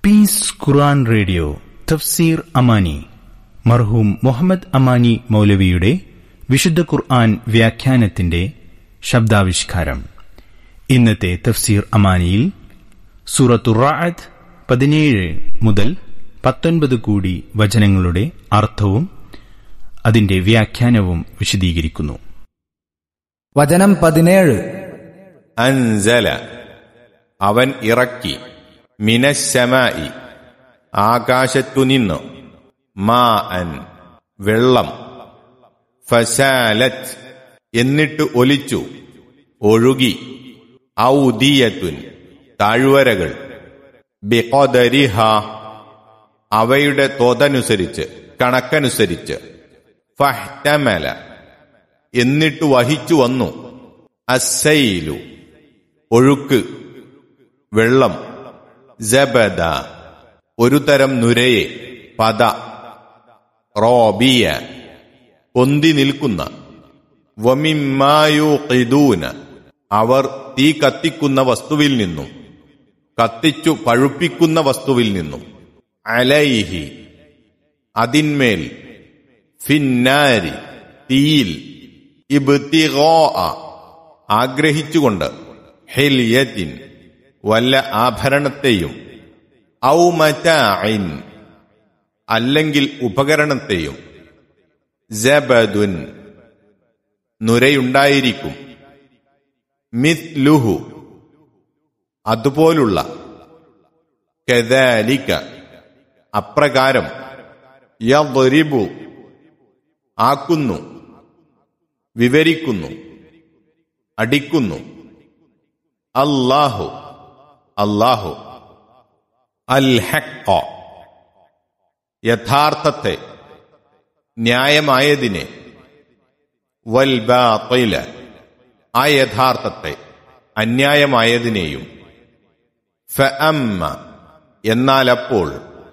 Piece ഖുർആൻ radio തഫ്സീർ അമാനി മർഹൂം മുഹമ്മദ് അമാനി മൗലവിയുടെ വിശുദ്ധ ഖുർആൻ വ്യാഖ്യാനത്തിന്റെ ശബ്ദാവിഷ്കാരം ഇന്നത്തെ തഫ്സീർ അമാനിയിൽ സൂറത്തുറാഅത്ത് പതിനേഴ് മുതൽ പത്തൊൻപത് കൂടി വചനങ്ങളുടെ അർത്ഥവും അതിന്റെ വ്യാഖ്യാനവും വിശദീകരിക്കുന്നു വചനം പതിനേഴ് അൻസല അവൻ ഇറക്കി മിനശമായി ആകാശത്തുനിന്ന് മാ അൻ വെള്ളം ഫസാലത്ത് എന്നിട്ട് ഒലിച്ചു ഒഴുകി ഔദിയത്തുൻ താഴ്വരകൾ ബിഖദരിഹ അവയുടെ തോതനുസരിച്ച് കണക്കനുസരിച്ച് ഫഹ്തമല എന്നിട്ട് വഹിച്ചു വന്നു അസൈലു ഒഴുക്ക് വെള്ളം ജബദ ഒരു തരം നുരയെ പദ റോബിയ പൊന്തി നിൽക്കുന്ന വമിമായൂഖിദൂന അവർ തീ കത്തിക്കുന്ന വസ്തുവിൽ നിന്നും കത്തിച്ചു പഴുപ്പിക്കുന്ന വസ്തുവിൽ നിന്നും അലൈഹി അതിന്മേൽ ഫിന്നാരി തീയിൽ ഇബ്തിഗോ ആഗ്രഹിച്ചുകൊണ്ട് ഹെലിയത്തിൻ വല്ല ആഭരണത്തെയും ഔമറ്റായിൻ അല്ലെങ്കിൽ ഉപകരണത്തെയും ജബദുൻ നുരയുണ്ടായിരിക്കും മിത്ലുഹു അതുപോലുള്ള കദാലിക അപ്രകാരം യദ്രിബു ആക്കുന്നു വിവരിക്കുന്നു അടിക്കുന്നു അല്ലാഹു അല്ലാഹു അൽ ഹക്ക യഥാർത്ഥത്തെ ന്യായമായതിനെ വൽ ബാത്തില ആ യഥാർത്ഥത്തെ അന്യായമായതിനെയും ഫഅമ്മ എന്നാലപ്പോൾ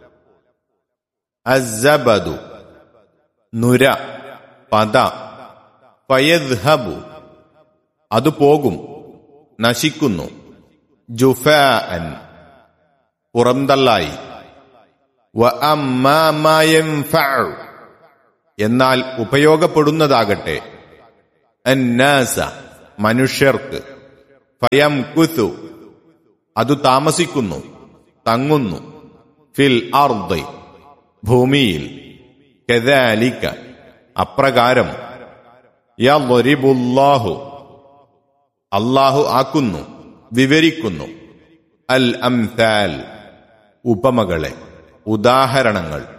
അസബദു നുര പദ ഫയദ്ഹബു അത് പോകും നശിക്കുന്നു ജുഫാൻ പുറന്തള്ളായി വ അമ്മാ മാ യൻഫഉ. എന്നാൽ ഉപയോഗപ്പെടുന്നതാകട്ടെ അന്നാസ മനുഷ്യർക്ക് ഫയം കുതു അത് താമസിക്കുന്നു തങ്ങുന്നു ഫിൽ അർദ് ഭൂമിയിൽ കദാലിക അപ്രകാരം യദ്രിബുല്ലാഹു അല്ലാഹു ആക്കുന്നു വിവരിക്കുന്നു അൽ അംതാൽ ഉപമകളെ ഉദാഹരണങ്ങൾ